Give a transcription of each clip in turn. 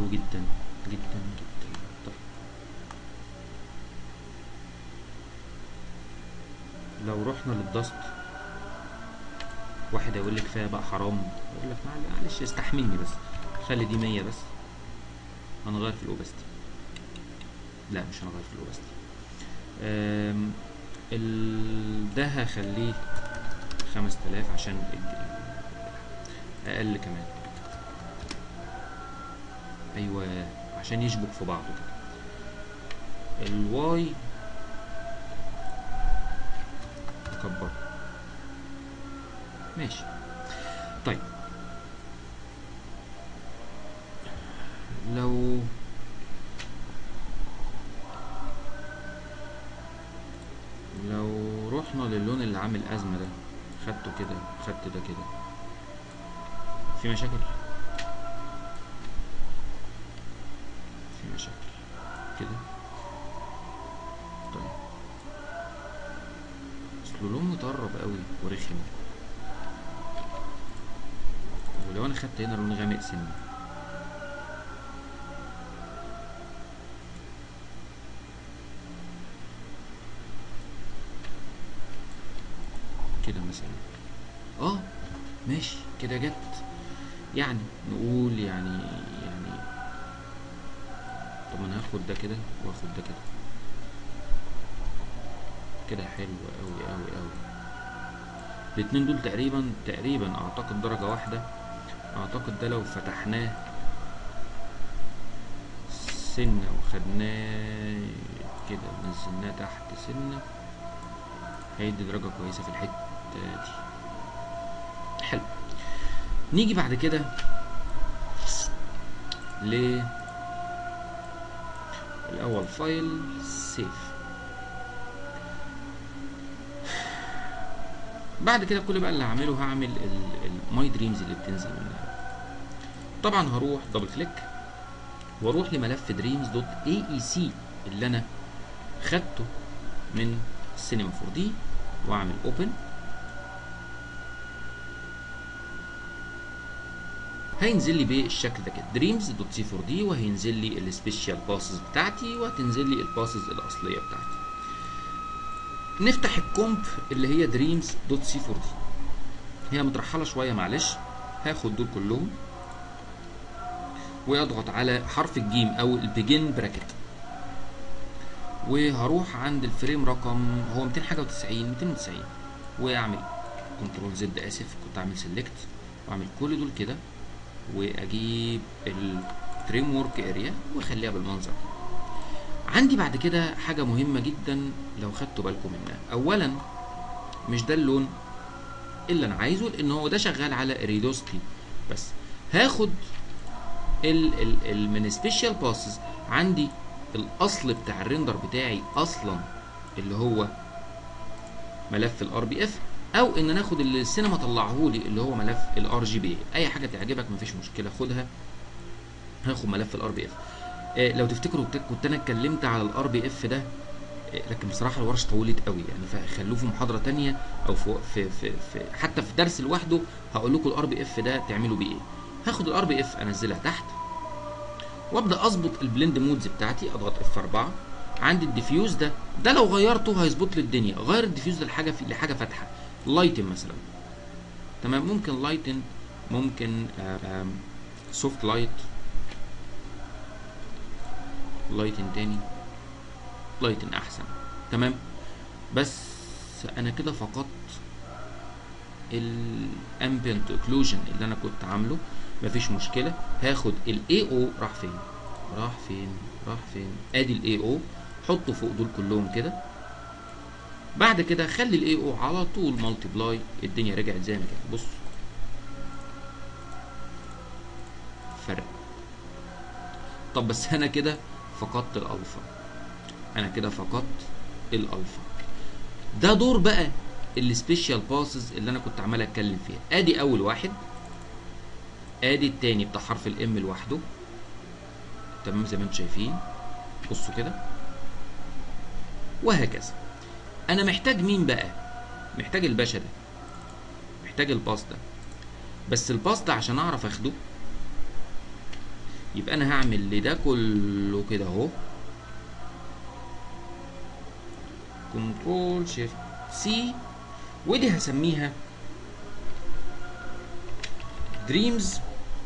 حلو جدا جدا جدا طيب لو رحنا للدست واحد هيقول لك كفايه بقى حرام اقول لك معلش استحملني بس خلي دي 100 بس هنغير في الاوبستي لا مش هنغير في الاوبستي أم، ال... ده هخليه 5000 عشان الج- اقل كمان ايوه عشان يشبك في بعضه كده الواي كبر ماشي طيب لو لو رحنا للون اللي عامل أزمة ده خدته كده خدت ده كده في مشاكل في مشاكل كده طيب اصله لون مطرب قوي ورخم ولو انا خدت هنا لون غامق سنة كده مثلا اه ماشي كده جت يعني نقول يعني يعني طب ما انا هاخد ده كده واخد ده كده كده حلو قوي قوي قوي الاتنين دول تقريبا تقريبا اعتقد درجة واحدة اعتقد ده لو فتحناه سنة وخدناه كده ونزلناه تحت سنة هيدي درجة كويسة في الحتة دي حلو نيجي بعد كده ل الأول فايل سيف بعد كده كل بقى اللي هعمله هعمل الماي دريمز اللي بتنزل منها طبعا هروح دبل كليك واروح لملف دريمز دوت اي اي سي اللي انا خدته من السينما 4 دي واعمل اوبن هينزل لي بالشكل ده كده دريمز دوت سي 4 دي وهينزل لي السبيشال باسز بتاعتي وهتنزل لي الباسز الاصليه بتاعتي نفتح الكومب اللي هي دريمز دوت سي 4 دي هي مترحله شويه معلش هاخد دول كلهم واضغط على حرف الجيم او البيجن براكت وهروح عند الفريم رقم هو 200 حاجه و90 290 واعمل كنترول زد اسف كنت اعمل سيلكت واعمل كل دول كده واجيب الفريم ورك اريا واخليها بالمنظر عندي بعد كده حاجه مهمه جدا لو خدتوا بالكم منها اولا مش ده اللون اللي انا عايزه لان هو ده شغال على ريدوستي بس هاخد ال ال ال من سبيشال باسز عندي الاصل بتاع الريندر بتاعي اصلا اللي هو ملف الار بي اف او ان ناخد اللي السينما طلعه لي اللي هو ملف الار جي بي اي حاجه تعجبك مفيش مشكله خدها هاخد ملف الار بي اف آه لو تفتكروا كنت انا اتكلمت على الار بي اف ده آه لكن بصراحه الورش طولت قوي يعني فخلوه في محاضره تانية او في, في, في, في حتى في درس لوحده هقول لكم الار بي اف ده تعملوا بيه ايه هاخد الار بي اف انزلها تحت وابدا اظبط البلند مودز بتاعتي اضغط اف 4 عندي الديفيوز ده ده لو غيرته هيظبط لي الدنيا غير الديفيوز ده لحاجه في لحاجه فاتحه لايتن مثلا تمام ممكن لايتن ممكن سوفت لايت لايتن تاني لايتن احسن تمام بس انا كده فقدت الامبيانت اوكلوجن اللي انا كنت عامله مفيش مشكله هاخد الاي او راح فين راح فين راح فين ادي الاي او حطه فوق دول كلهم كده بعد كده خلي الاي او على طول مالتيبلاي الدنيا رجعت زي ما كانت بص فرق طب بس انا كده فقدت الالفا انا كده فقدت الالفا ده دور بقى السبيشال باسز اللي انا كنت عمال اتكلم فيها ادي اول واحد ادي التاني بتاع حرف الام لوحده تمام زي ما انتم شايفين بصوا كده وهكذا انا محتاج مين بقى محتاج الباشا ده محتاج الباص ده بس الباص ده عشان اعرف اخده يبقى انا هعمل لده كله كده اهو كنترول شيفت سي ودي هسميها دريمز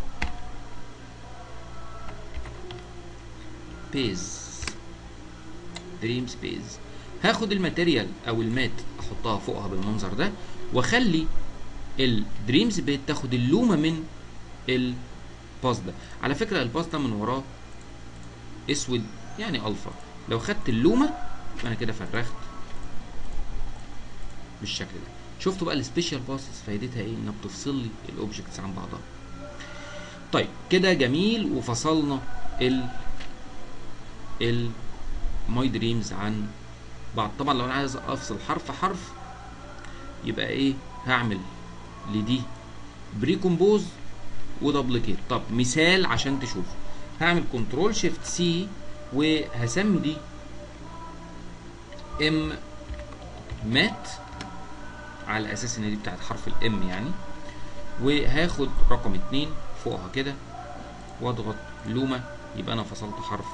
بيز دريمز بيز هاخد الماتيريال او المات احطها فوقها بالمنظر ده واخلي الدريمز بيت تاخد اللومه من الباص ده على فكره الباص ده من وراه اسود يعني الفا لو خدت اللومه يبقى انا كده فرغت بالشكل ده شفتوا بقى السبيشال باسز فايدتها ايه انها بتفصل لي الاوبجكتس عن بعضها طيب كده جميل وفصلنا ال ال ماي دريمز عن بعض طبعا لو انا عايز افصل حرف حرف يبقى ايه هعمل لدي بريكومبوز ودبليكيت طب مثال عشان تشوفوا هعمل كنترول شيفت سي وهسمي دي ام مات على اساس ان دي بتاعت حرف الام يعني وهاخد رقم اتنين فوقها كده واضغط لومة يبقى انا فصلت حرف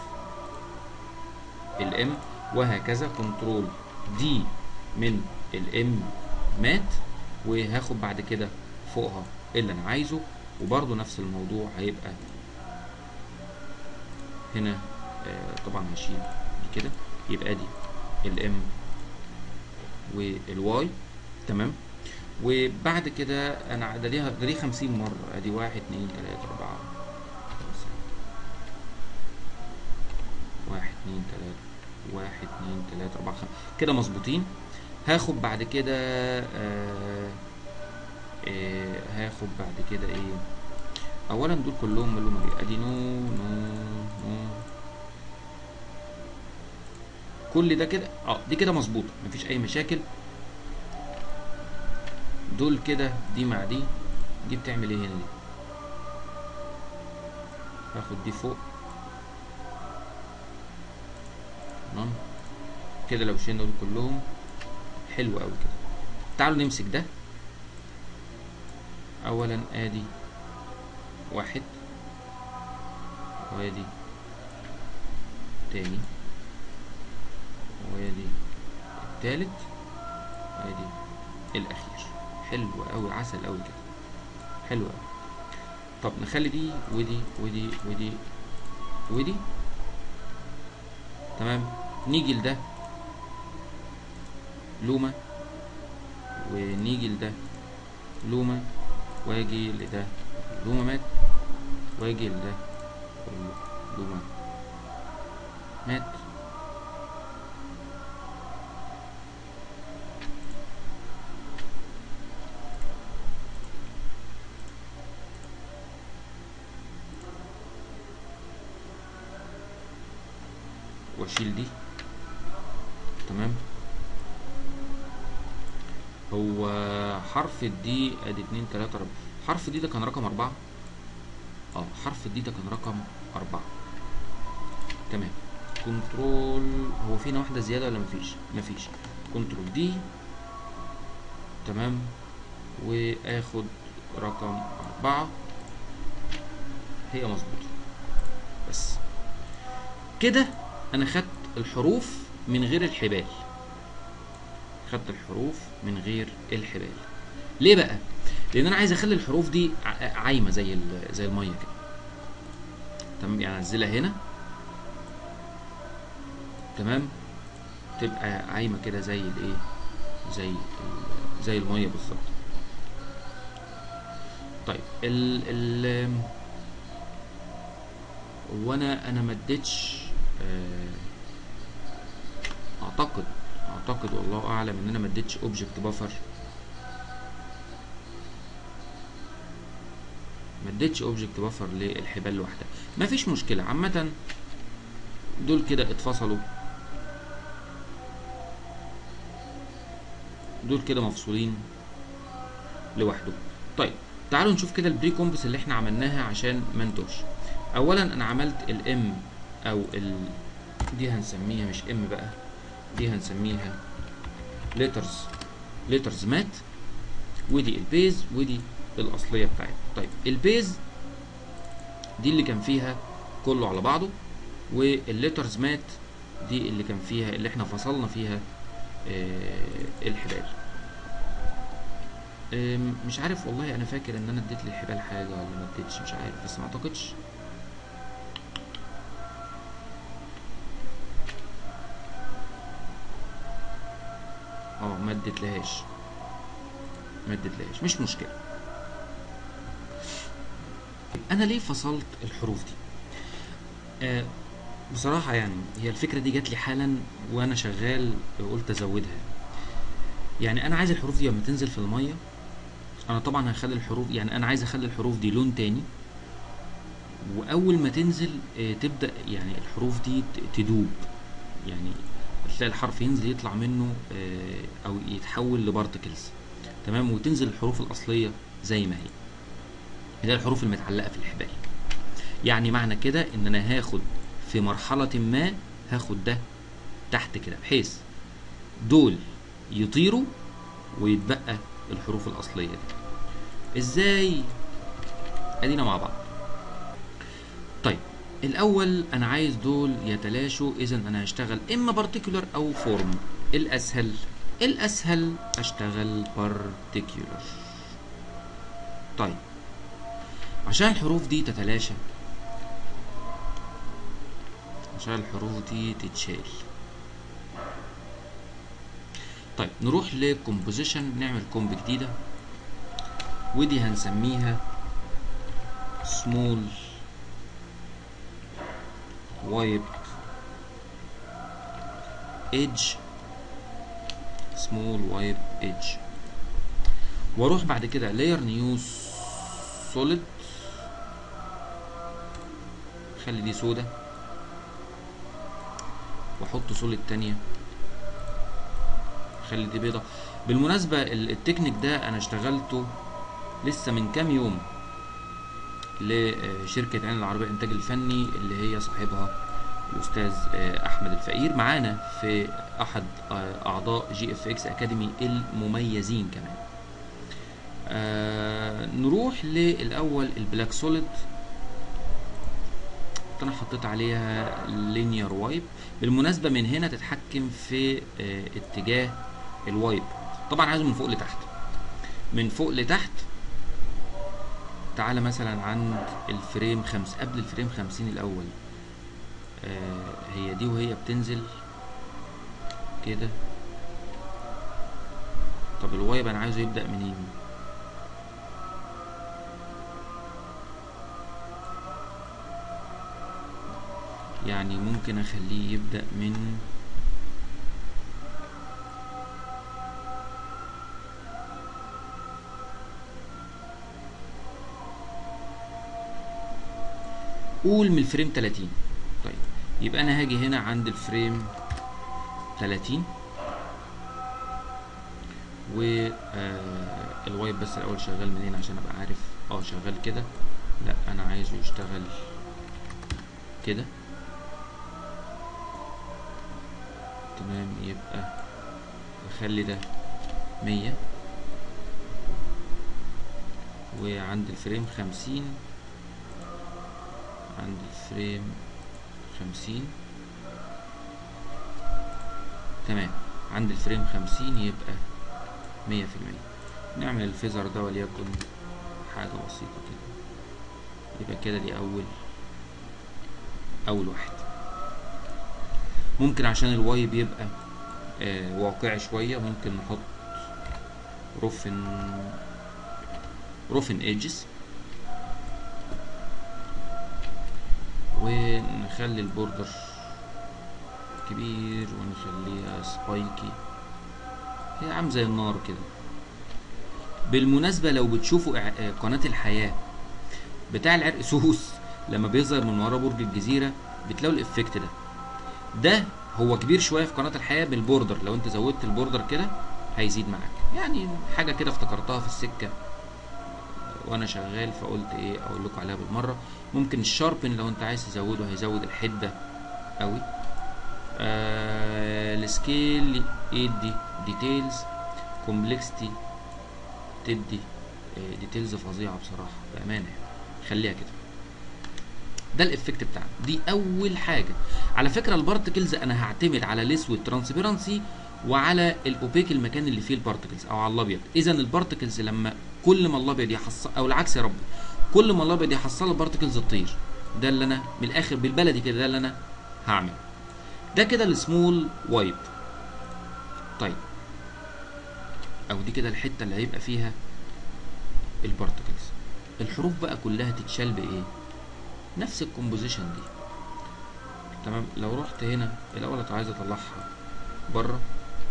الام وهكذا كنترول دي من الام مات وهاخد بعد كده فوقها اللي انا عايزه وبرضو نفس الموضوع هيبقى هنا آه طبعا هشيل دي كده يبقى دي الام والواي تمام وبعد كده انا ده ليها ده ليه 50 مره ادي 1 2 3 4 5 1 2 3 1 2 3 4 5 كده مظبوطين هاخد بعد كده آه آه هاخد بعد كده ايه اولا دول كلهم مالهم ايه ادي نو نو نو كل ده كده اه دي كده مظبوطه مفيش اي مشاكل دول كده دي مع دي دي بتعمل ايه هنا دي هاخد دي فوق تمام كده لو شلنا دول كلهم حلو قوي كده تعالوا نمسك ده اولا ادي واحد وادي تاني وادي التالت وادي الاخير حلو قوي عسل قوي كده حلو قوي طب نخلي دي ودي ودي ودي ودي تمام نيجي لده لومة ونيجي لده لومة واجي لده لومة مات واجي لده لومة مات واشيل دي تمام هو حرف الدي ادي اتنين تلاتة اربعة حرف دي ده كان رقم اربعة اه حرف دي ده كان رقم اربعة تمام كنترول هو فينا واحدة زيادة ولا مفيش مفيش كنترول دي تمام واخد رقم اربعة هي مظبوطة بس كده انا خدت الحروف من غير الحبال خدت الحروف من غير الحبال ليه بقى لان انا عايز اخلي الحروف دي عايمه زي زي الميه كده تمام يعني انزلها هنا تمام تبقى عايمه كده زي الايه زي زي الميه بالظبط طيب ال ال وانا انا ما اديتش اعتقد اعتقد والله اعلم ان انا ما اديتش اوبجكت بفر ما اديتش اوبجكت بفر للحبال لوحدها مفيش مشكله عامه دول كده اتفصلوا دول كده مفصولين لوحده طيب تعالوا نشوف كده البري كومبس اللي احنا عملناها عشان ما نتوهش اولا انا عملت الام او ال دي هنسميها مش ام بقى دي هنسميها ليترز ليترز مات ودي البيز ودي الاصليه بتاعتها طيب البيز دي اللي كان فيها كله على بعضه والليترز مات دي اللي كان فيها اللي احنا فصلنا فيها آه الحبال آم، مش عارف والله انا فاكر ان انا اديت للحبال حاجه ولا ما اديتش مش عارف بس ما اعتقدش اه ما اديتلهاش ما اديتلهاش مش مشكله انا ليه فصلت الحروف دي آه بصراحه يعني هي الفكره دي جات لي حالا وانا شغال قلت ازودها يعني انا عايز الحروف دي لما تنزل في الميه انا طبعا هخلي الحروف يعني انا عايز اخلي الحروف دي لون تاني واول ما تنزل آه، تبدا يعني الحروف دي ت- تدوب يعني تلاقي الحرف ينزل يطلع منه آه، او يتحول لبارتكلز تمام وتنزل الحروف الاصليه زي ما هي اللي هي الحروف المتعلقه في الحبال يعني معنى كده ان انا هاخد في مرحله ما هاخد ده تحت كده بحيث دول يطيروا ويتبقى الحروف الاصليه دي ازاي ادينا مع بعض طيب الاول انا عايز دول يتلاشوا اذا انا هشتغل اما بارتيكولار او فورم الاسهل الاسهل اشتغل بارتيكولار طيب عشان الحروف دي تتلاشى عشان الحروف دي تتشال طيب نروح لكومبوزيشن نعمل كومب جديدة ودي هنسميها small wiped edge small wiped edge واروح بعد كده layer new solid خلي دي سودة واحط سوليد تانية خلي دي بيضة بالمناسبة ال- التكنيك ده انا اشتغلته لسه من كام يوم لشركة عين العربية الانتاج الفني اللي هي صاحبها الاستاذ آه، احمد الفقير معانا في احد آه، اعضاء جي اف اكس اكاديمي المميزين كمان آه نروح للاول البلاك سوليد انا حطيت عليها لينير وايب بالمناسبه من هنا تتحكم في آه اتجاه الوايب طبعا عايزه من فوق لتحت من فوق لتحت تعالى مثلا عند الفريم خمس قبل الفريم خمسين الاول آه هي دي وهي بتنزل كده طب الوايب انا عايزه يبدأ منين يعني ممكن اخليه يبدأ من قول من الفريم 30 طيب يبقى انا هاجي هنا عند الفريم 30 و آه الوايب بس الاول شغال منين عشان ابقى عارف اه شغال كده لا انا عايزه يشتغل كده تمام يبقى اخلي ده مية وعند الفريم خمسين عند الفريم خمسين تمام عند الفريم خمسين يبقى مية في المية نعمل الفيزر ده وليكن حاجة بسيطة كده يبقى كده دي أول أول واحد ممكن عشان الوايب يبقى آه واقعي شوية ممكن نحط روفن روفن ايدجز ونخلي البوردر كبير ونخليها سبايكي هي عامل زي النار كده بالمناسبة لو بتشوفوا إع- آه، قناة الحياة بتاع العرق سوس لما بيظهر من ورا برج الجزيرة بتلاقوا الافكت ده ده هو كبير شوية في قناة الحياة بالبوردر لو انت زودت البوردر كده هيزيد معاك يعني حاجة كده افتكرتها في السكة وانا شغال فقلت ايه اقول لكم عليها بالمره ممكن الشاربن لو انت عايز تزوده هيزود الحده قوي آه السكيل يدي ديتيلز كومبلكسيتي تدي آه ديتيلز فظيعه بصراحه بامانه يعني. خليها كده ده الافكت بتاعنا دي اول حاجه على فكره البارتكلز انا هعتمد على الاسود ترانسبيرنسي وعلى الاوبيك المكان اللي فيه البارتكلز او على الابيض اذا البارتكلز لما كل ما الابيض يحصل او العكس يا رب كل ما الابيض يحصل البارتكلز تطير ده اللي انا من الاخر بالبلدي كده ده اللي انا هعمل ده كده السمول وايب طيب او دي كده الحته اللي هيبقى فيها البارتكلز الحروف بقى كلها تتشال بايه نفس الكومبوزيشن دي تمام لو رحت هنا الاول أنا عايز اطلعها بره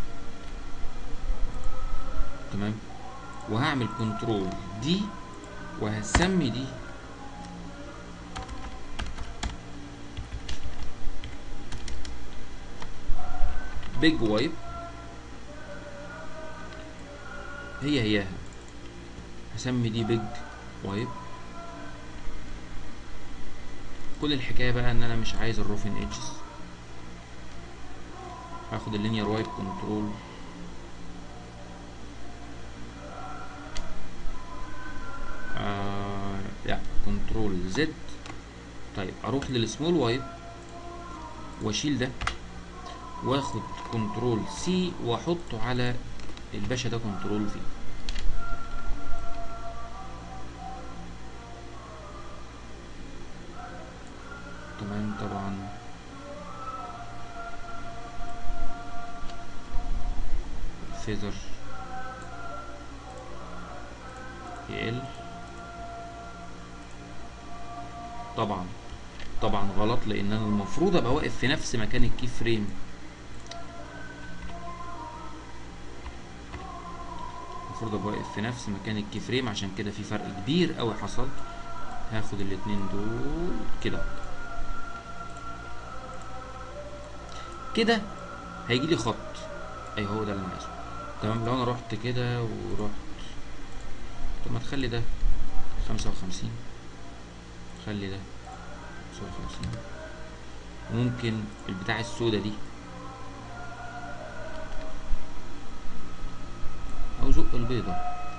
تمام وهعمل كنترول دي وهسمي دي بيج وايب هي هياها هسمي دي بيج وايب كل الحكايه بقى ان انا مش عايز الروفن ايدجز هاخد اللينير وايب كنترول آه لا كنترول زد طيب اروح للسمول وايب واشيل ده واخد كنترول سي واحطه على الباشا ده كنترول في تمام طبعا فيزر يقل طبعا طبعا غلط لان انا المفروض ابقى واقف في نفس مكان الكي فريم المفروض ابقى واقف في نفس مكان الكي فريم عشان كده في فرق كبير قوي حصل هاخد الاتنين دول كده كده هيجي لي خط اي هو ده اللي انا عايزه تمام لو انا رحت كده ورحت طب ما تخلي ده خمسة وخمسين خلي ده خمسة وخمسين ممكن البتاع السودا دي او زق البيضة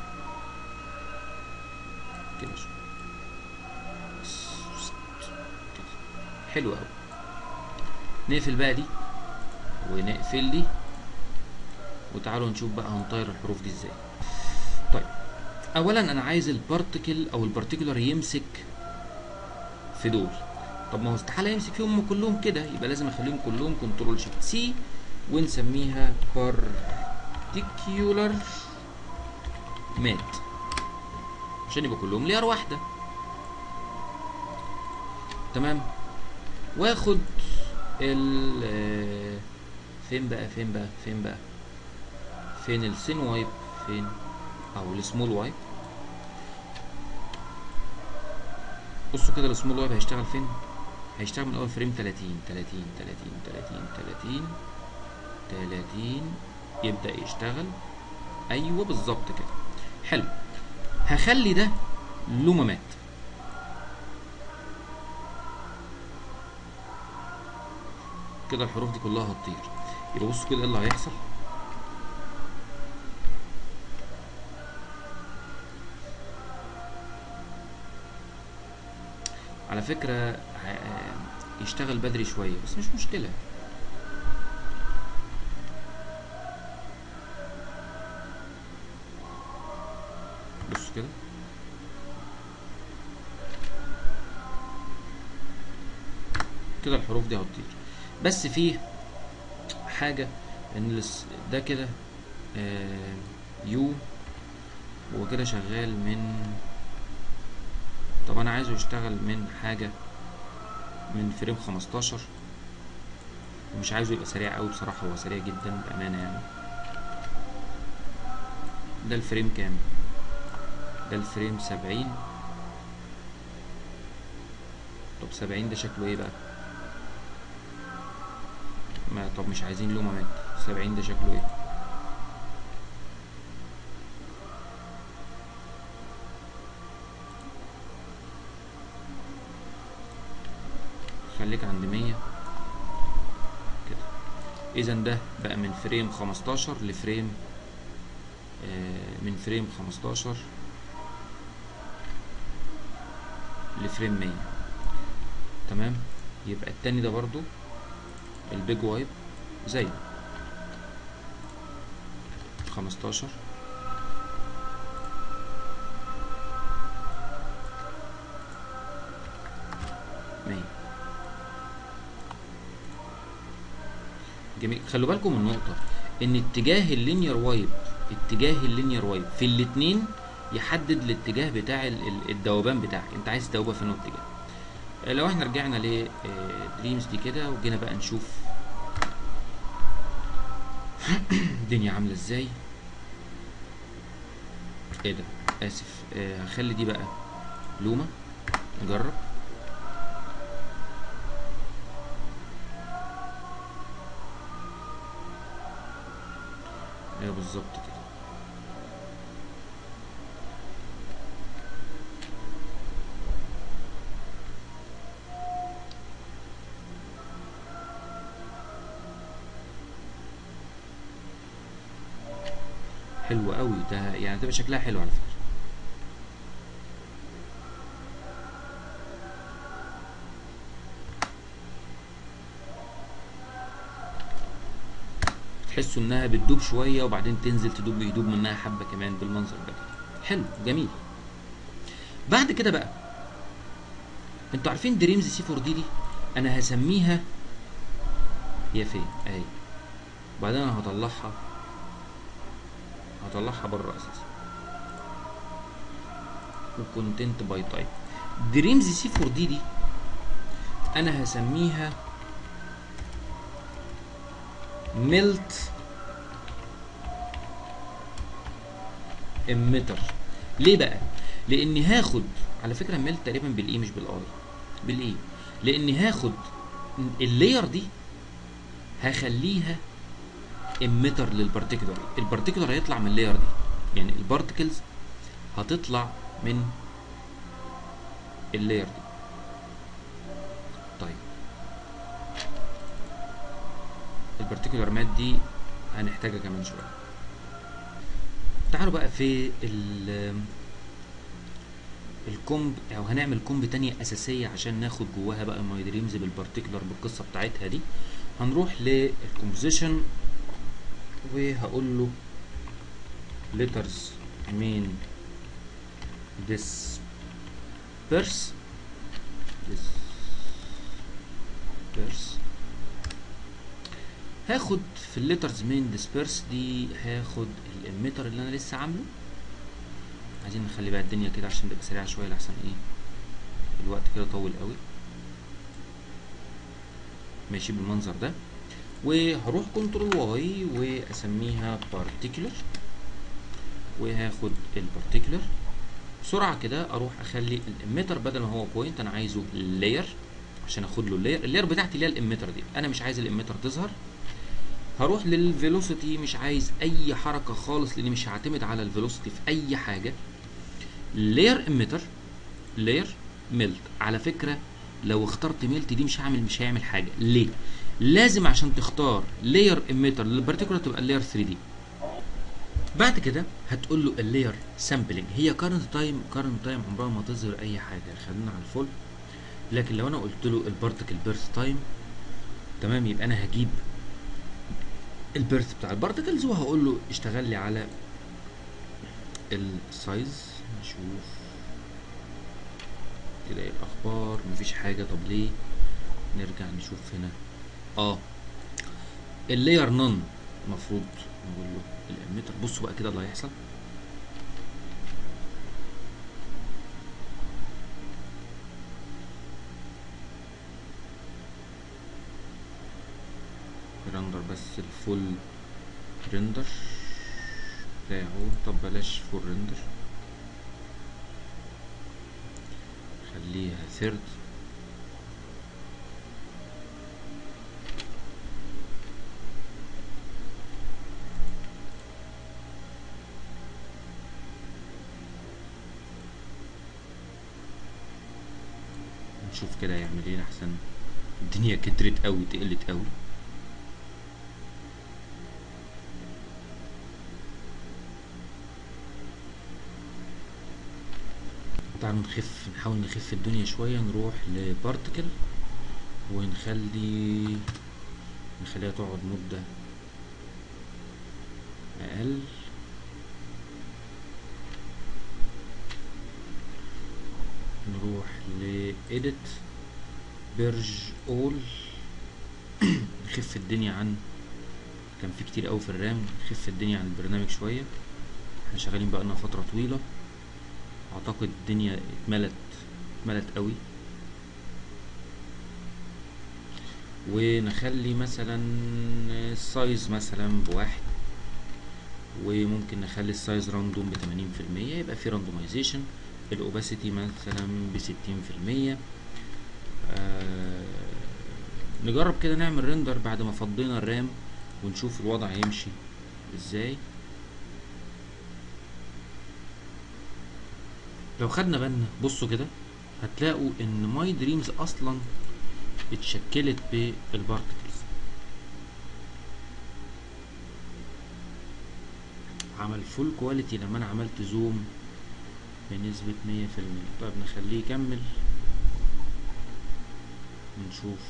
كده شو كده حلو اوي نقفل بقى دي ونقفل دي وتعالوا نشوف بقى هنطير الحروف دي ازاي طيب اولا انا عايز البارتكل او البارتيكولار يمسك في دول طب ما هو استحاله يمسك فيهم كلهم كده يبقى لازم اخليهم كلهم كنترول شيفت سي ونسميها بارتيكولار مات عشان يبقى كلهم لير واحده تمام واخد ال فين بقى فين بقى فين بقى فين السين وايب فين او السمول وايب بصوا كده السمول وايب هيشتغل فين هيشتغل من اول فريم 30 30 30 30 30 30 يبدا يشتغل ايوه بالظبط كده حلو هخلي ده لومامات كده الحروف دي كلها هتطير يبقى بصوا كده ايه اللي هيحصل على فكرة ه- يشتغل بدري شوية بس مش مشكلة بصوا كده كده الحروف دي هتطير بس فيه حاجة ان الس- ده كده آه، يو هو كده شغال من طب انا عايزه يشتغل من حاجة من فريم 15 ومش عايزه يبقى سريع قوي بصراحة هو سريع جدا بأمانة يعني ده الفريم كام ده الفريم 70 طب 70 ده شكله ايه بقى ما طب مش عايزين لومامات 70 ده شكله ايه خليك عند 100 كده اذا ده بقى من فريم 15 لفريم آه من فريم 15 لفريم 100 تمام يبقى التاني ده برضو البيج وايب زيه خمستاشر مية جميل خلوا بالكم من نقطة ان اتجاه اللينير وايب اتجاه اللينير وايب في الاتنين يحدد الاتجاه بتاع ال- ال- الذوبان بتاعك انت عايز تدوبها في انه اتجاه آه، لو احنا رجعنا ل دريمز دي كده وجينا بقى نشوف الدنيا عامله ازاي ايه ده اسف آه، هخلي دي بقى لومه نجرب ايوه بالظبط كده حلو قوي ده يعني تبقى شكلها حلو على فكره تحسوا انها بتدوب شويه وبعدين تنزل تدوب يدوب منها حبه كمان بالمنظر ده حلو جميل بعد كده بقى انتوا عارفين دريمز سي 4 دي دي انا هسميها هي فين اهي وبعدين انا هطلعها هطلعها بره اساسا وكونتنت باي تايب دريمز سي 4 دي دي انا هسميها ميلت اميتر ليه بقى لاني هاخد على فكره ميلت تقريبا بالاي مش بالاي بالاي لاني هاخد اللاير دي هخليها اميتر للبارتيكولر البارتيكولر هيطلع من اللاير دي يعني البارتكلز هتطلع من اللاير دي طيب البارتيكولر مات دي هنحتاجها كمان شويه تعالوا بقى في ال الكومب او هنعمل كومب تانية اساسية عشان ناخد جواها بقى ماي دريمز بالبارتيكولر بالقصة بتاعتها دي هنروح للكومبوزيشن وهقول له letters main disperse disperse هاخد في الليترز مين ديسبيرس دي هاخد الاميتر اللي انا لسه عامله عايزين نخلي بقى الدنيا كده عشان تبقى سريعه شويه لحسن ايه الوقت كده طول قوي ماشي بالمنظر ده وهروح كنترول واي واسميها بارتيكولر وهاخد البارتيكولر بسرعه كده اروح اخلي الاميتر بدل ما هو بوينت انا عايزه لاير عشان اخد له اللاير اللاير بتاعتي اللي هي الاميتر دي انا مش عايز الاميتر تظهر هروح للفيلوسيتي مش عايز اي حركه خالص لاني مش هعتمد على الفيلوسيتي في اي حاجه لاير اميتر لاير ميلت على فكره لو اخترت ميلت دي مش هعمل مش هيعمل حاجه ليه لازم عشان تختار لاير اميتر للبارتيكولار تبقى اللاير 3 دي بعد كده هتقول له اللاير سامبلنج هي كارنت تايم كارنت تايم عمرها ما تظهر اي حاجه خلينا على الفول لكن لو انا قلت له البارتيكل بيرث تايم تمام يبقى انا هجيب البيرث بتاع البارتكلز وهقول له اشتغل لي على السايز نشوف كده ايه الاخبار مفيش حاجه طب ليه نرجع نشوف هنا اه اللاير نون المفروض نقول له الاميتر بصوا بقى كده اللي هيحصل رندر بس الفول ريندر بتاعه طب بلاش فول ريندر خليها ثيرد نشوف كده يعمل ايه احسن الدنيا كترت قوي تقلت قوي تعالوا نخف نحاول نخف الدنيا شوية نروح لبارتكل ونخلي نخليها تقعد مدة أقل نروح ل edit بيرج اول نخف الدنيا عن كان في كتير قوي في الرام نخف الدنيا عن البرنامج شوية احنا شغالين بقالنا فترة طويلة اعتقد الدنيا اتملت اتملت قوي ونخلي مثلا السايز مثلا بواحد وممكن نخلي السايز راندوم بتمانين في المية يبقى في راندومايزيشن الاوباسيتي مثلا بستين في المية نجرب كده نعمل ريندر بعد ما فضينا الرام ونشوف الوضع هيمشي ازاي لو خدنا بالنا بصوا كده هتلاقوا ان ماي دريمز اصلا اتشكلت بالبارتكلز عمل فول كواليتي لما انا عملت زوم بنسبة مية في المية طيب نخليه يكمل ونشوف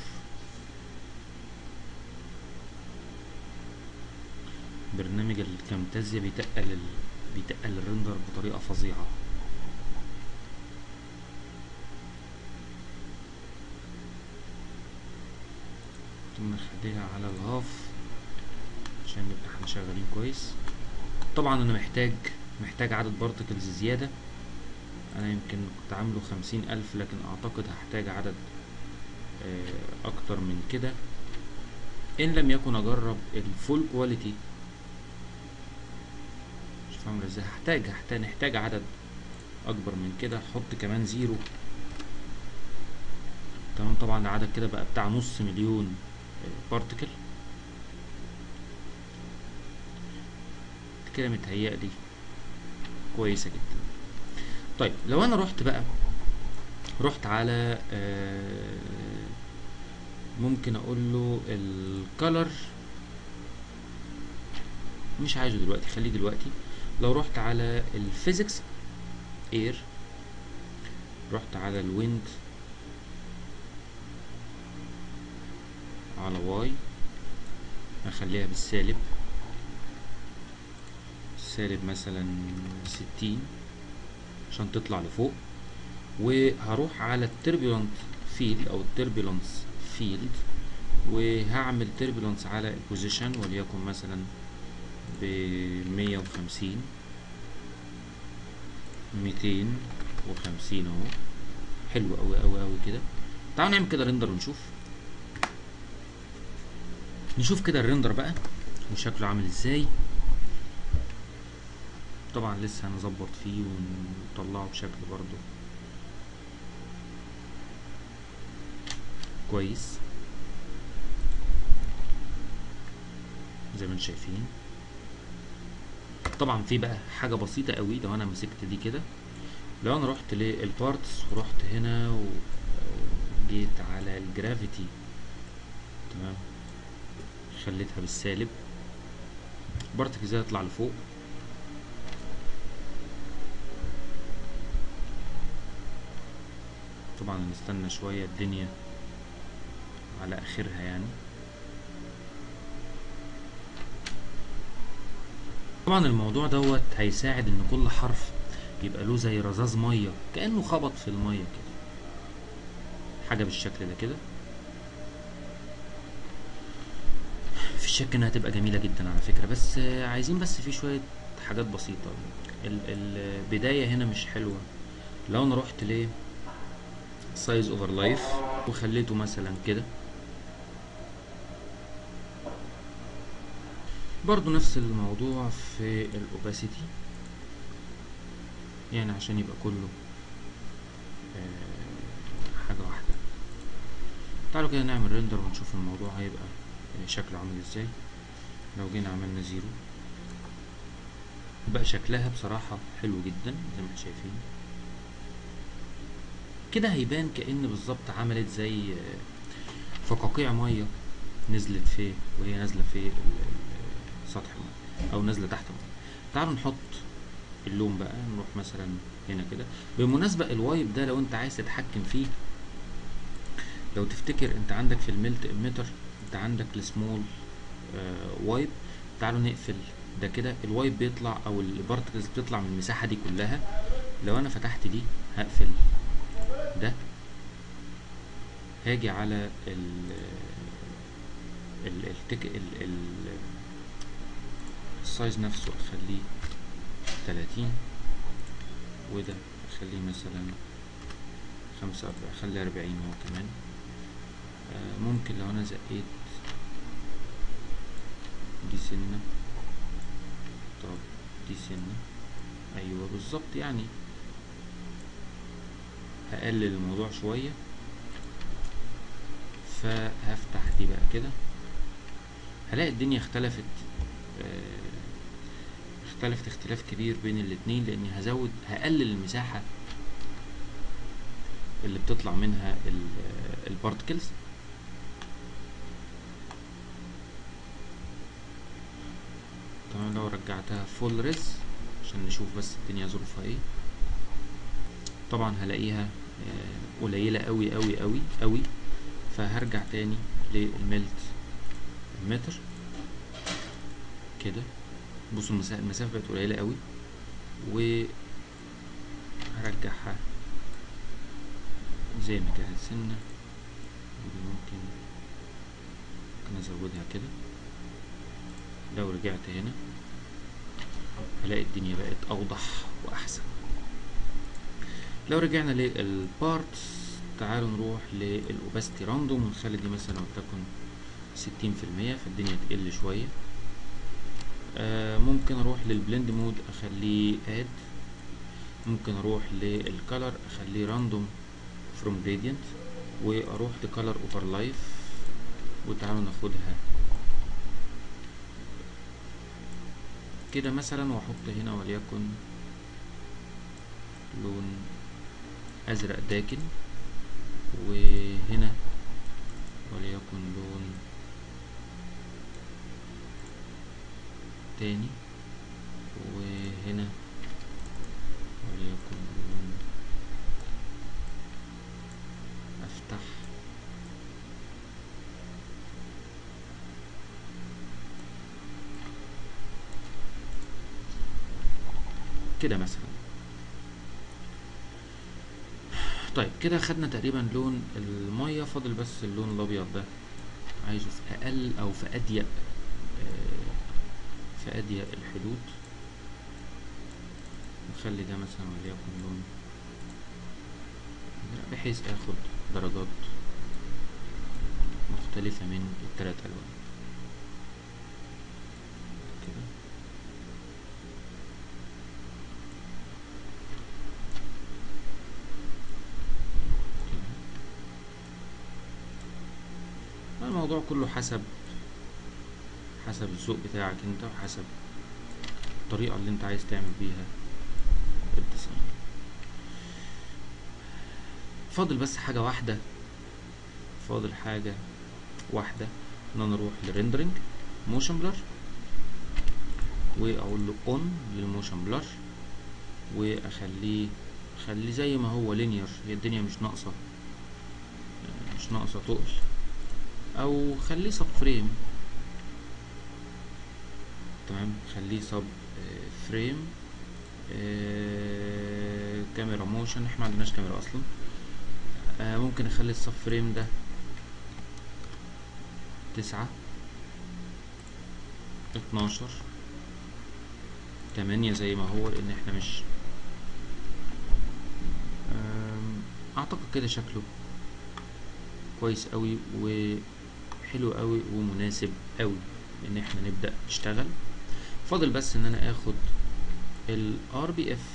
برنامج الكامتازيا بيتقل ال... بيتقل الرندر بطريقة فظيعة نخليها على الهاف عشان نبقى احنا شغالين كويس طبعا انا محتاج محتاج عدد بارتكلز زيادة انا يمكن كنت عامله خمسين الف لكن اعتقد هحتاج عدد اكتر من كده ان لم يكن اجرب الفول كواليتي مش فاهم ازاي هحتاج هحتاج نحتاج عدد اكبر من كده احط كمان زيرو تمام طبعا العدد كده بقى بتاع نص مليون بارتكل كده متهيألي كويسة جدا طيب لو انا رحت بقى رحت على ممكن اقول له الكالر مش عايزه دلوقتي خليه دلوقتي لو رحت على الفيزيكس اير رحت على الويند على واي اخليها بالسالب سالب مثلا ستين عشان تطلع لفوق وهروح على التربيلانت فيلد او التربيلانس فيلد وهعمل تربيلانس على البوزيشن وليكن مثلا بمية وخمسين ميتين وخمسين اهو حلو اوي اوي اوي كده تعالوا نعمل كده ريندر ونشوف نشوف كده الريندر بقى وشكله عامل ازاي طبعا لسه هنظبط فيه ونطلعه بشكل برضو كويس زي ما انتم شايفين طبعا في بقى حاجه بسيطه قوي لو انا مسكت دي كده لو انا رحت للبارتس ورحت هنا وجيت على الجرافيتي تمام خليتها بالسالب بارتك ازاي يطلع لفوق طبعا نستنى شوية الدنيا على اخرها يعني طبعا الموضوع دوت هيساعد ان كل حرف يبقى له زي رذاذ ميه كانه خبط في الميه كده حاجه بالشكل ده كده في شك انها تبقى جميله جدا على فكره بس عايزين بس في شويه حاجات بسيطه البدايه هنا مش حلوه لو انا رحت ليه سايز اوفر لايف وخليته مثلا كده برضو نفس الموضوع في الاوباسيتي يعني عشان يبقى كله حاجة واحدة تعالوا كده نعمل ريندر ونشوف الموضوع هيبقى شكله عامل ازاي لو جينا عملنا زيرو بقى شكلها بصراحة حلو جدا زي ما احنا شايفين كده هيبان كأن بالظبط عملت زي فقاقيع مية نزلت في وهي نازلة في سطح المية أو نازلة تحت المية تعالوا نحط اللون بقى نروح مثلا هنا كده بالمناسبة الوايب ده لو انت عايز تتحكم فيه لو تفتكر انت عندك في الميلت اميتر انت عندك السمول آه وايب تعالوا نقفل ده كده الوايب بيطلع او البارتكلز بتطلع من المساحه دي كلها لو انا فتحت دي هقفل ده هاجي على ال ال التك ال ال السايز نفسه اخليه تلاتين وده اخليه مثلا خمسة اخليه اربعين هو كمان آه ممكن لو انا زقيت دي سنة طب دي سنة ايوه بالظبط يعني هقلل الموضوع شوية فهفتح دي بقى كده هلاقي الدنيا اختلفت آه اختلفت اختلاف كبير بين الاتنين لاني هزود هقلل المساحة اللي بتطلع منها البارتكلز تمام لو رجعتها فول ريز عشان نشوف بس الدنيا ظروفها ايه طبعا هلاقيها آه قليلة قوي قوي قوي قوي فهرجع تاني للميلت المتر كده بصوا المسافة, المسافة بقت قليلة قوي و هرجعها زي ما كانت سنة ودي ممكن ممكن ازودها كده لو رجعت هنا هلاقي الدنيا بقت اوضح واحسن لو رجعنا للبارتس تعالوا نروح للاوباستي راندوم ونخلي دي مثلا ولتكن ستين في المية فالدنيا تقل شوية آه ممكن اروح للبلند مود اخليه اد ممكن اروح للكالر اخليه راندوم فروم جريدينت واروح لكالر اوفر لايف وتعالوا ناخدها كده مثلا واحط هنا وليكن لون ازرق داكن وهنا وليكن لون تاني وهنا وليكن لون افتح كده مثلا طيب كده خدنا تقريبا لون المية فاضل بس اللون الابيض ده عايزه في اقل او في اضيق في اضيق الحدود نخلي ده مثلا وليكن لون بحيث اخد درجات مختلفة من التلات الوان كده الموضوع كله حسب حسب الذوق بتاعك انت وحسب الطريقة اللي انت عايز تعمل بيها الديزاين فاضل بس حاجة واحدة فاضل حاجة واحدة ان انا اروح لريندرنج موشن بلر واقول له اون للموشن بلر واخليه خليه زي ما هو لينير هي الدنيا مش ناقصة مش ناقصة تقل او خليه سب فريم تمام خليه سب فريم آه كاميرا موشن احنا معندناش كاميرا اصلا آه ممكن اخلي السب فريم ده تسعة اتناشر تمانية زي ما هو لان احنا مش اعتقد كده شكله كويس قوي وحلو قوي ومناسب قوي ان احنا نبدا نشتغل فاضل بس ان انا اخد الار بي اف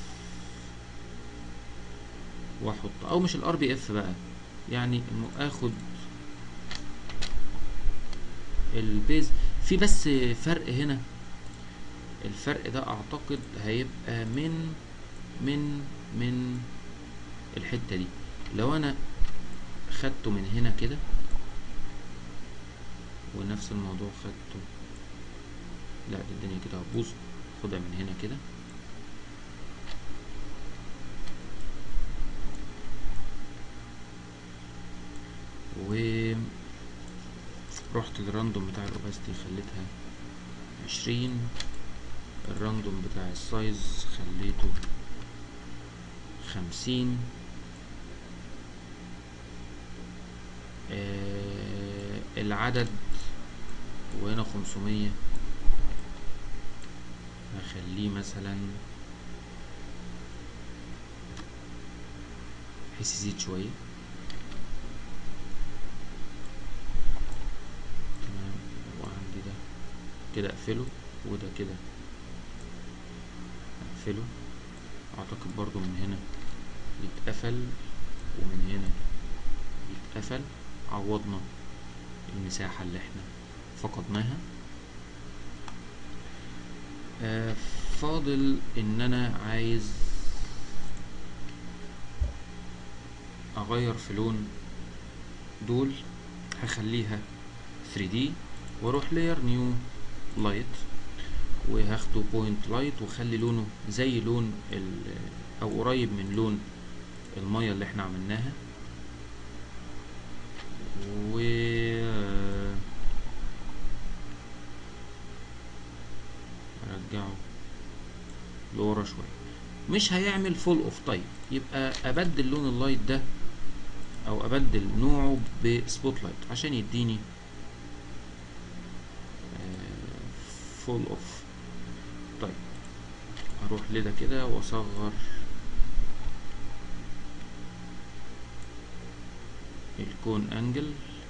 واحط او مش الار بي اف بقى يعني انه اخد البيز في بس فرق هنا الفرق ده اعتقد هيبقى من من من الحتة دي لو انا خدته من هنا كده ونفس الموضوع خدته لا دي الدنيا كده هتبوظ خدها من هنا كده و رحت للراندوم بتاع الاوباستي خليتها عشرين الراندوم بتاع السايز خليته خمسين آه العدد وهنا خمسمية هخليه مثلا بحيث يزيد شوية تمام وعندي ده كده اقفله وده كده اقفله اعتقد برضو من هنا يتقفل ومن هنا يتقفل عوضنا المساحة اللي احنا فقدناها آه فاضل ان انا عايز اغير في لون دول هخليها 3D واروح layer new light وهاخده point light واخلي لونه زي لون او قريب من لون المية اللي احنا عملناها و ارجعه لورا شوية مش هيعمل فول اوف طيب يبقى ابدل لون اللايت ده او ابدل نوعه بسبوت لايت عشان يديني فول اوف طيب هروح لده كده واصغر الكون انجل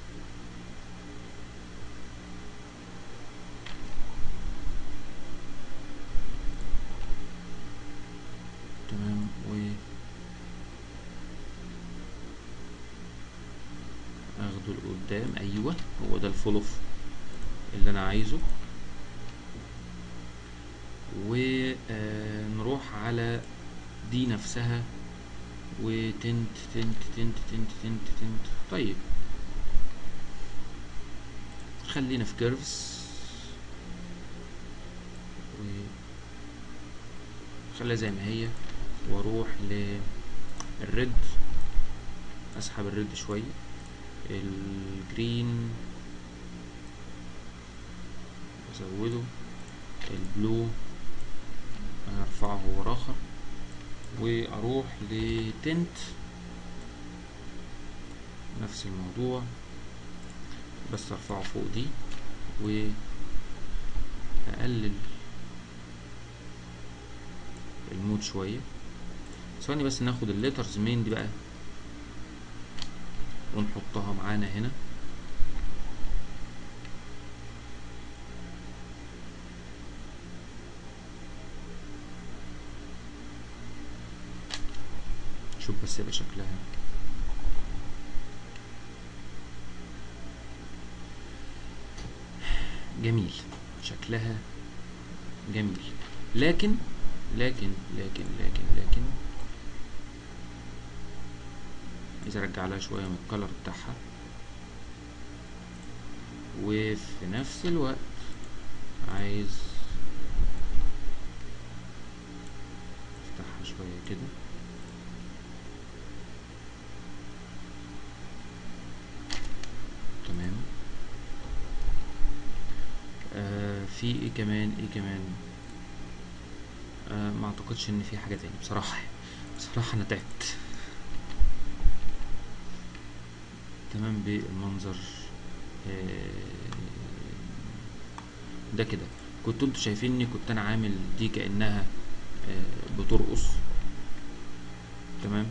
تمام و اخده لقدام ايوه هو ده الفول اوف اللي انا عايزه ونروح على دي نفسها وتنت تنت تنت تنت تنت تنت طيب خلينا في كيرفز و خليها زي ما هي واروح للريد اسحب الريد شويه الجرين ازوده البلو هرفعه ورا اخر واروح لتنت نفس الموضوع بس ارفعه فوق دي واقلل المود شويه ثواني بس ناخد الليترز مين دي بقى ونحطها معانا هنا شوف بس يبقى شكلها جميل شكلها جميل لكن لكن لكن لكن لكن عايز ارجع لها شويه من الكلر بتاعها وفي نفس الوقت عايز افتحها شويه كده تمام آه في ايه كمان ايه كمان آه ما اعتقدش ان في حاجه تاني بصراحه بصراحه انا تعبت تمام بالمنظر آه ده كده كنتوا انتوا شايفيني كنت انا عامل دي كانها آه بترقص تمام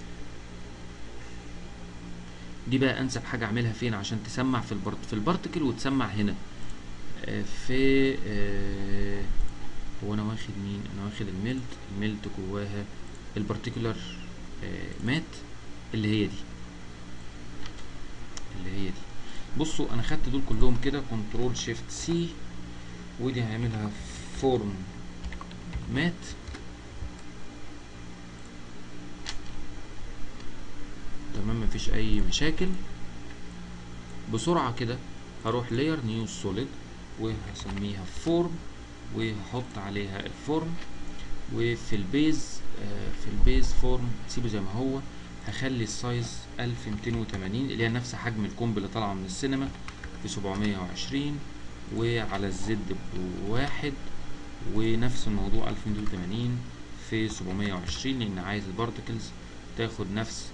دي بقى انسب حاجه اعملها فين عشان تسمع في البارت في البارتكل وتسمع هنا آه في آه هو انا واخد مين انا واخد الميلت الميلت جواها البارتيكولار آه مات اللي هي دي اللي هي دي بصوا انا خدت دول كلهم كده كنترول شيفت سي ودي هعملها فورم مات تمام مفيش اي مشاكل بسرعة كده هروح layer new solid وهسميها فورم وهحط عليها الفورم وفي البيز آه في البيز فورم سيبه زي ما هو هخلي السايز 1280 اللي هي نفس حجم الكومب اللي طالعه من السينما بسبعمية وعشرين وعلى الزد بواحد ونفس الموضوع ألف ميتين وتمانين في سبعمية وعشرين لأن عايز البارتكلز تاخد نفس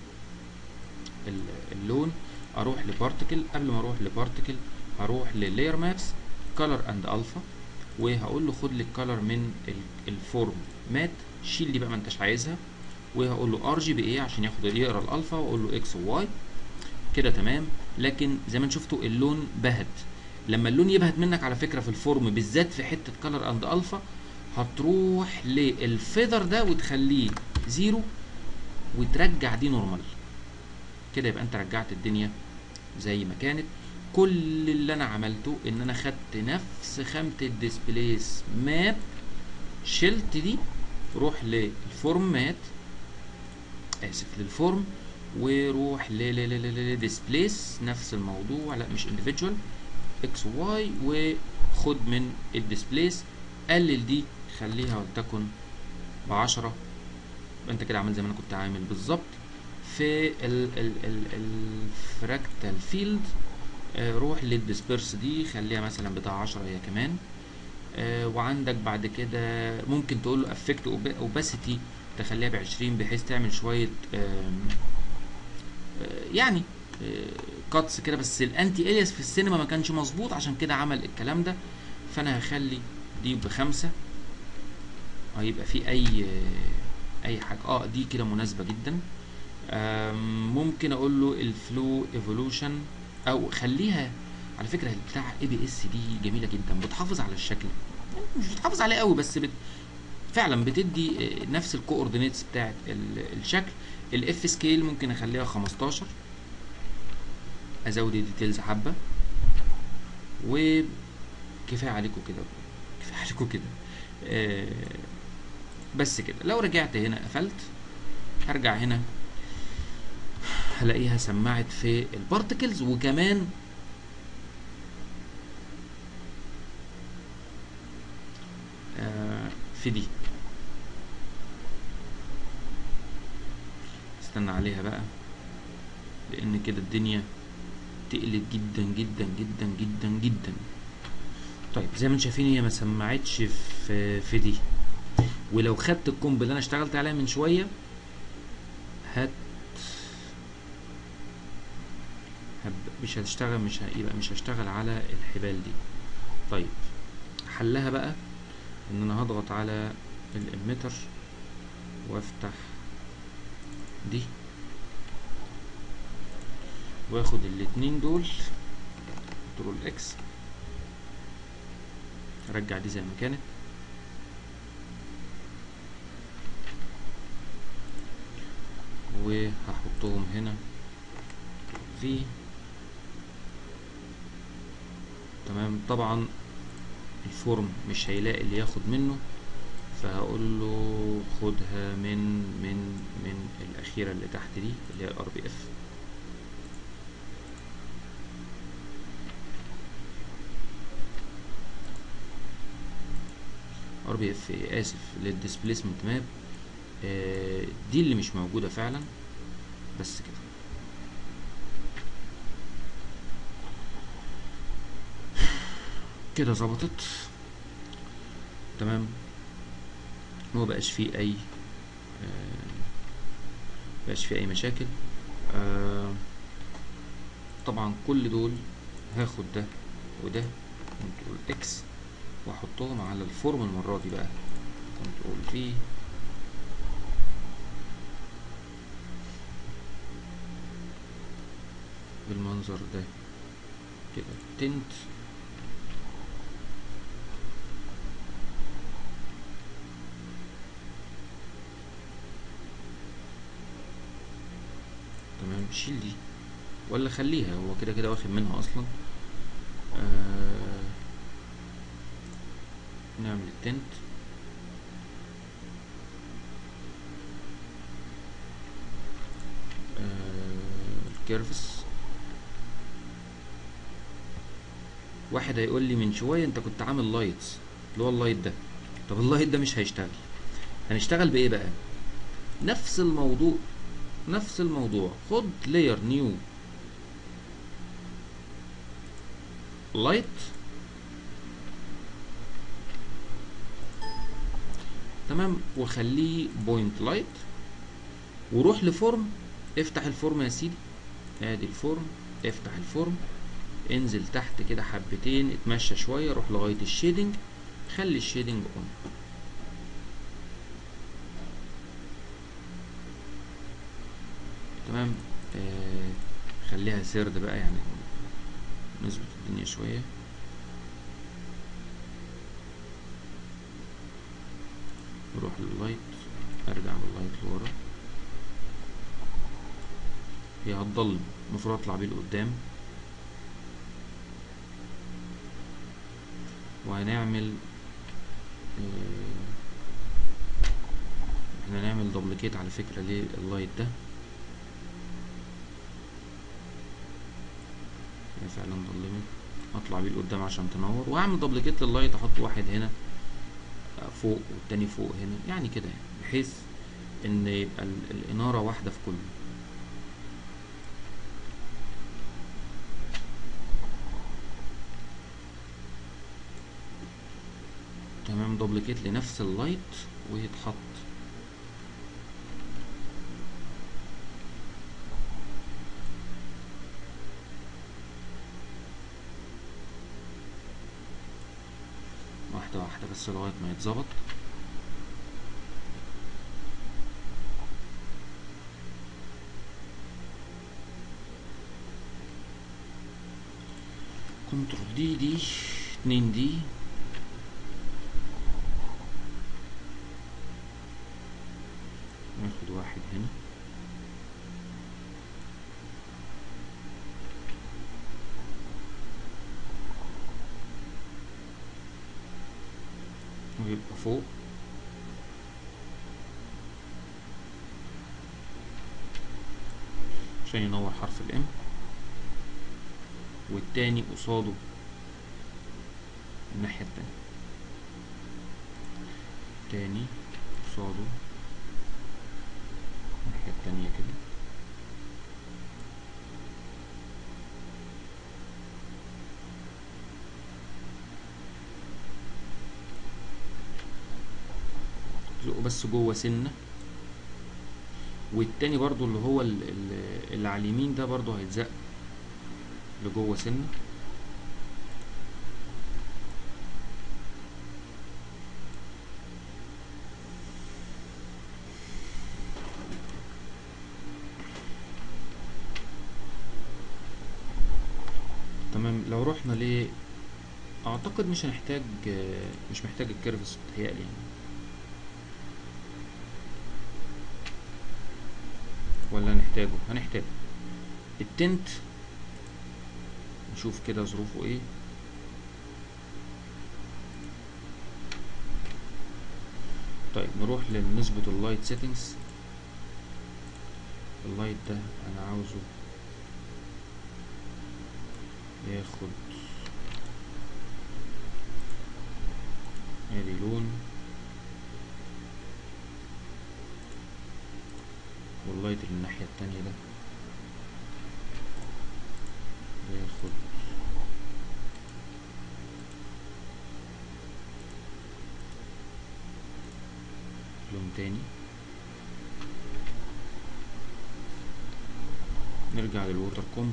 ال- اللون اروح لبارتكل قبل ما اروح لبارتكل هروح للاير مابس كولر اند الفا وهقول له خد لي الكولر من ال- الفورم مات شيل دي بقى ما انتش عايزها وهقول له ار جي بي ايه عشان ياخد يقرا الالفا واقول له اكس وواي كده تمام لكن زي ما انتم شفتوا اللون بهت لما اللون يبهت منك على فكره في الفورم بالذات في حته كولر اند الفا هتروح للفيذر ده وتخليه زيرو وترجع دي نورمال كده يبقى انت رجعت الدنيا زي ما كانت كل اللي انا عملته ان انا خدت نفس خامة الديسبليس ماب شلت دي روح للفورمات اسف للفورم وروح ل ل ل ل ديسبليس نفس الموضوع لا مش individual اكس واي وخد من الديسبليس قلل دي خليها ولتكن بعشرة يبقى انت كده عامل زي ما انا كنت عامل بالظبط في ال ال ال الفراكتال فيلد آه روح للديسبيرس دي خليها مثلا بتاع 10 هي كمان آه وعندك بعد كده ممكن تقول له افكت اوباسيتي تخليها ب 20 بحيث تعمل شويه آم، آه يعني كاتس كده بس الانتي الياس في السينما ما كانش مظبوط عشان كده عمل الكلام ده فانا هخلي دي بخمسة هيبقى في اي اي حاجه اه دي كده مناسبه جدا آم، ممكن اقول له الفلو ايفولوشن او خليها على فكره بتاع اي بي اس دي جميله جدا بتحافظ على الشكل مش بتحافظ عليه قوي بس بت فعلا بتدي آه، نفس الكوردينيتس بتاعت ال- الشكل الاف سكيل ممكن اخليها 15 ازود الديتيلز حبه وكفايه عليكم كده كفايه عليكم كده آه، بس كده لو رجعت هنا قفلت هرجع هنا هلاقيها سمعت في البارتكلز وكمان آه، في دي استنى عليها بقى لان كده الدنيا تقلت جدا جدا جدا جدا جدا طيب زي ما انتم شايفين هي ما سمعتش في في دي ولو خدت الكومب اللي انا اشتغلت عليها من شويه هت هب... مش هتشتغل مش ه... يبقى مش هشتغل على الحبال دي طيب حلها بقى ان انا هضغط على الاميتر وافتح دي واخد الاتنين دول كنترول اكس ارجع دي زي ما كانت وهحطهم هنا في تمام طبعا الفورم مش هيلاقي اللي ياخد منه فهقول له خدها من من من الاخيره اللي تحت دي اللي هي الار بي اف ار بي اف اسف للديسبليسمنت ماب آه، دي اللي مش موجوده فعلا بس كده كده ظبطت تمام ما بقاش فيه اي آه، بقاش فيه اي مشاكل آه، طبعا كل دول هاخد ده وده كنترول اكس واحطهم على الفورم المره دي بقى كنترول في بالمنظر ده كده تنت تمام شيل دي ولا خليها هو كده كده واخد منها اصلا آه نعمل التنت آه الكيرفس واحد هيقول لي من شويه انت كنت عامل لايتس اللي هو اللايت ده طب اللايت ده مش هيشتغل هنشتغل بايه بقى نفس الموضوع نفس الموضوع خد لاير نيو لايت تمام وخليه بوينت لايت وروح لفورم افتح الفورم يا سيدي ادي الفورم افتح الفورم انزل تحت كده حبتين اتمشى شويه روح لغايه الشيدنج خلي الشيدنج اون تمام آه خليها سرد بقى يعني نظبط الدنيا شويه نروح لللايت ارجع باللايت لورا هي هتضلم المفروض اطلع بيه لقدام وهنعمل آه، احنا نعمل دوبليكيت على فكرة لللايت ده هي فعلا ضلمت اطلع بيه لقدام عشان تنور واعمل دوبليكيت لللايت احط واحد هنا آه، فوق والتاني فوق هنا يعني كده يعني بحيث ان يبقى ال- الانارة واحدة في كله تمام دوبليكيت لنفس اللايت ويتحط واحدة واحدة بس لغاية ما يتظبط كنترول دي دي اتنين دي ناخد واحد هنا ويبقى فوق عشان ينور حرف الام والتاني قصاده الناحية التانية تاني قصاده الناحية التانية كده زقه بس جوه سنة والتاني برضو اللي هو ال- ال- اللي على اليمين ده برضو هيتزق لجوه سنة تمام لو رحنا ل اعتقد مش هنحتاج مش محتاج الكيرفس بتهيألي يعني ولا هنحتاجه هنحتاجه التنت نشوف كده ظروفه ايه طيب نروح لنسبة اللايت سيتنجز اللايت ده انا عاوزه ياخد ادي لون واللايت اللي الناحية التانية ده ياخد لون تاني نرجع للووتر كومب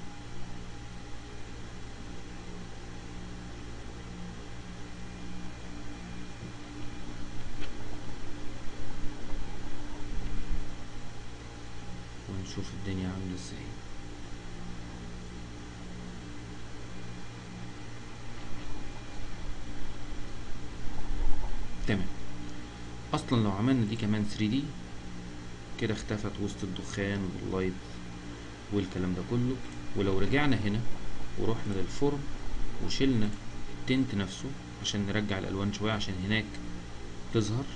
ونشوف الدنيا عاملة ازاي تمام اصلا لو عملنا دي كمان 3 دي كده اختفت وسط الدخان واللايت والكلام ده كله ولو رجعنا هنا ورحنا للفورم وشلنا التنت نفسه عشان نرجع الالوان شويه عشان هناك تظهر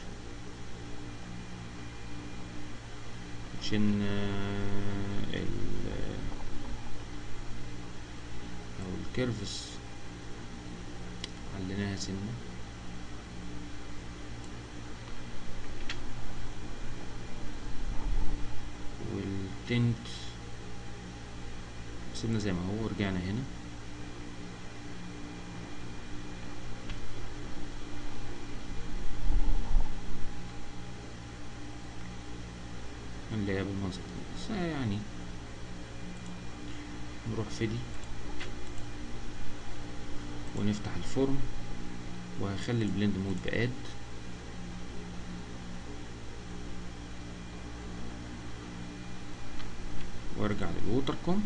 عشان آه، ال او الكيرفس عليناها سنه والتنت سيبنا زي ما هو ورجعنا هنا هنلاقيها بالمنظر ده بس يعني نروح في دي ونفتح الفورم وهخلي البلند مود باد وارجع للووتر كومب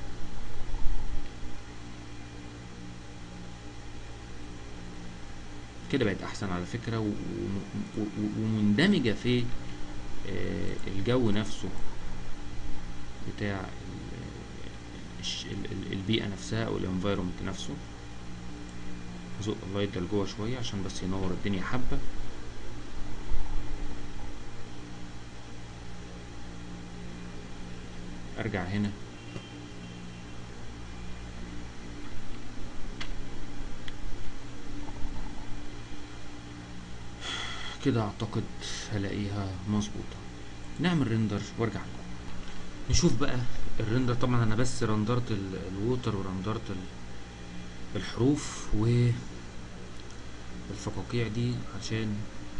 كده بقت احسن على فكرة و- و- و- ومندمجة في آه، الجو نفسه بتاع ال- الش- ال- ال- البيئة نفسها او الانفايرومنت نفسه ازق اللايت ده لجوه شوية عشان بس ينور الدنيا حبة ارجع هنا كده اعتقد هلاقيها مظبوطة نعمل ريندر وارجع لكم نشوف بقى الريندر طبعا انا بس رندرت ال- الووتر ورندرت ال- الحروف و الفقاقيع دي عشان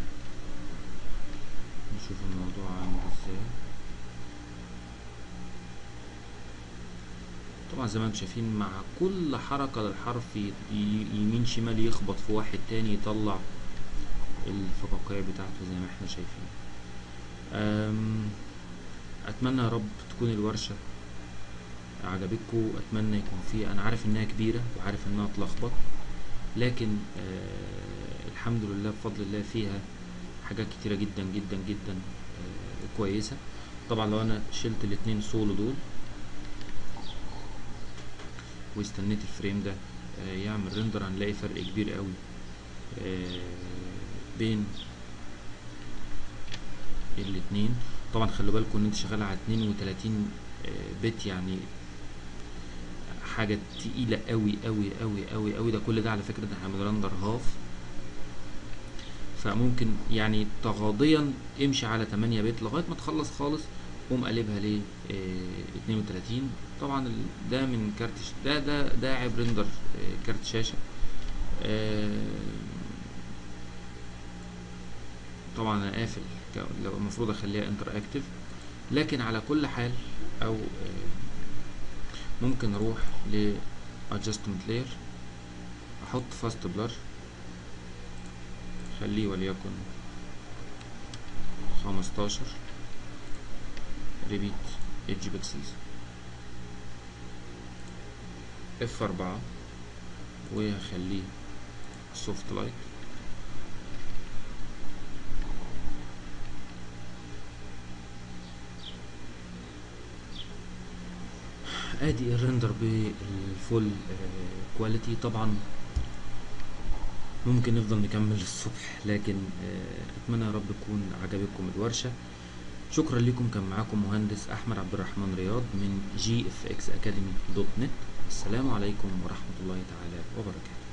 نشوف الموضوع عامل ازاي طبعا زي ما انتم شايفين مع كل حركة للحرف ي- ي- يمين شمال يخبط في واحد تاني يطلع الفقاقيع بتاعته زي ما احنا شايفين أم، اتمنى يا رب تكون الورشة عجبتكم اتمنى يكون في انا عارف انها كبيرة وعارف انها تلخبط لكن آه الحمد لله بفضل الله فيها حاجات كتيرة جدا جدا جدا آه كويسة طبعا لو انا شلت الاتنين سولو دول واستنيت الفريم ده آه يعمل ريندر هنلاقي فرق كبير قوي آه بين الاتنين طبعا خلوا بالكم ان انت شغال على 32 آه، بت يعني حاجه تقيله قوي قوي قوي قوي قوي ده كل ده على فكره ده احنا بنرندر هاف فممكن يعني تغاضيا امشي على 8 بت لغايه ما تخلص خالص قوم قلبها ل 32 طبعا ال- ده من كارت ش- ده ده ده عيب ريندر آه، كارت شاشه آه، طبعا انا قافل ك- لو المفروض اخليها انتر اكتف لكن على كل حال او آه، ممكن اروح ل adjustment layer احط fast blur خليه وليكن خمستاشر repeat edge pixels اف اربعة وهخليه soft light ادي الريندر بالفول كواليتي طبعا ممكن نفضل نكمل الصبح لكن آه، اتمنى يا رب تكون عجبتكم الورشه شكرا لكم كان معاكم مهندس احمد عبد الرحمن رياض من جي اف اكس اكاديمي دوت نت السلام عليكم ورحمه الله تعالى وبركاته